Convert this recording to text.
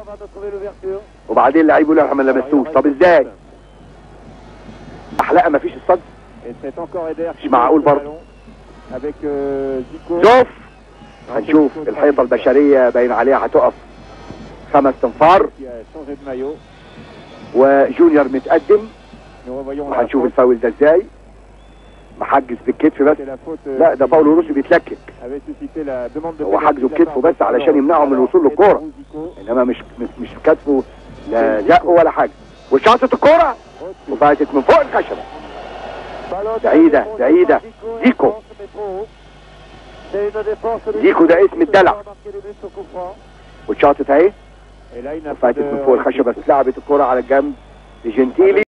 وبعدين اللعيب يقول احنا ما لمستوش طب ازاي احلقه ما فيش الصد مش معقول برضه. زوف هنشوف الحيطه البشريه باين عليها هتقف خمس تنفار وجونيور متقدم وهنشوف الفاول ده ازاي محجز بالكتف بس لا ده باولو روسي بيتلكك هو حجزه بكتفه بس علشان يمنعه من الوصول للكوره انما مش مش, مش كتفه لا زق ولا حاجه وشاطت الكوره وفاتت من فوق الخشبه بعيدة، بعيدة. زيكو. زيكو ده اسم الدلع. وشاطت اهي وفاتت من فوق الخشبه اتلعبت الكوره على الجنب لجنتيلي